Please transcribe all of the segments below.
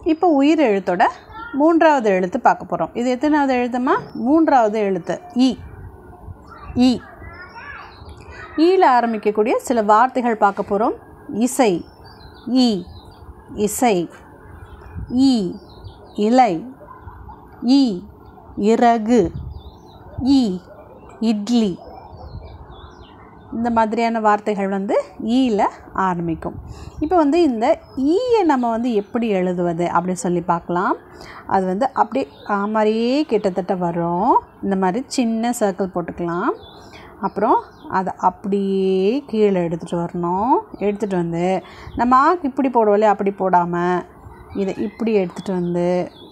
இப்போ உயிர் எழுத்தோட மூன்றாவது எழுத்து பார்க்க போகிறோம் இது எத்தனாவது எழுத்துமா மூன்றாவது எழுத்து இ இ ஈல ஆரம்பிக்கக்கூடிய சில வார்த்தைகள் பார்க்க போகிறோம் இசை ஈ இசை ஈ இலை ஈ இறகு ஈ இட்லி இந்த மாதிரியான வார்த்தைகள் வந்து ஈல ஆரம்பிக்கும் இப்போ வந்து இந்த ஈயை நம்ம வந்து எப்படி எழுதுவது அப்படின்னு சொல்லி பார்க்கலாம் அது வந்து அப்படியே ஆ மாதிரியே கிட்டத்தட்ட வரும் இந்த மாதிரி சின்ன சர்க்கிள் போட்டுக்கலாம் அப்புறம் அதை அப்படியே கீழே எடுத்துகிட்டு வரணும் எடுத்துகிட்டு வந்து நம்ம ஆக்கு இப்படி போடுவோம் அப்படி போடாமல் இதை இப்படி எடுத்துகிட்டு வந்து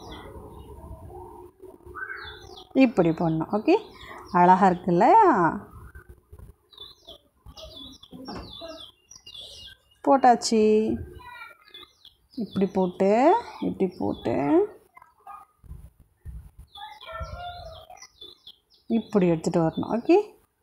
இப்படி போடணும் ஓகே அழகாக இருக்குல்ல போட்டாச்சு இப்படி போட்டு இப்படி போட்டு இப்படி எடுத்துகிட்டு வரணும் ஓகே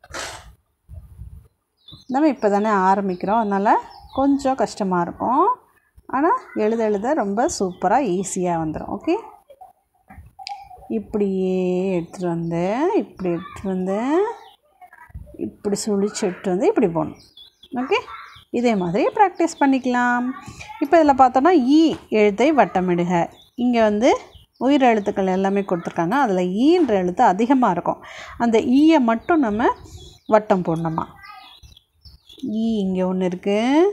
நம்ம இப்போ தானே ஆரம்பிக்கிறோம் அதனால் கொஞ்சம் கஷ்டமாக இருக்கும் ஆனால் எழுத எழுத ரொம்ப சூப்பராக ஈஸியாக வந்துடும் ஓகே இப்படியே எடுத்துகிட்டு வந்து இப்படி எடுத்துகிட்டு வந்து இப்படி சுழிச்சு எடுத்துட்டு வந்து இப்படி போடணும் ஓகே இதே மாதிரி ப்ராக்டிஸ் பண்ணிக்கலாம் இப்போ இதில் பார்த்தோன்னா ஈ எழுத்தை வட்டமிடுக இங்கே வந்து உயிர் எழுத்துக்கள் எல்லாமே கொடுத்துருக்காங்க அதில் ஈன்ற எழுத்து அதிகமாக இருக்கும் அந்த ஈயை மட்டும் நம்ம வட்டம் போடணுமா ஈ இங்கே ஒன்று இருக்குது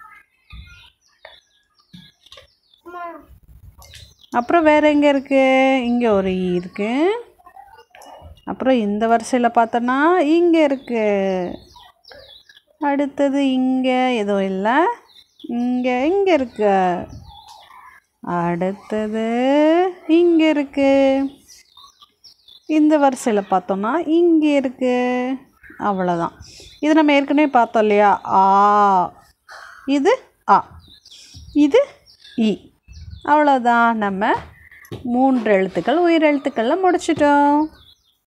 அப்புறம் வேறு எங்கே இருக்குது இங்கே ஒரு ஈ இருக்குது அப்புறம் இந்த வரிசையில் பார்த்தோன்னா இங்கே இருக்குது அடுத்தது இங்கே எதுவும் இல்லை இங்கே இங்கே இருக்கு அடுத்தது இங்கே இருக்கு இந்த வரிசையில் பார்த்தோன்னா இங்கே இருக்கு அவ்வளோதான் இது நம்ம ஏற்கனவே பார்த்தோம் இல்லையா ஆ இது ஆ இது இ அவ்வளோதான் நம்ம மூன்று எழுத்துக்கள் உயிர் எழுத்துக்களில் முடிச்சிட்டோம்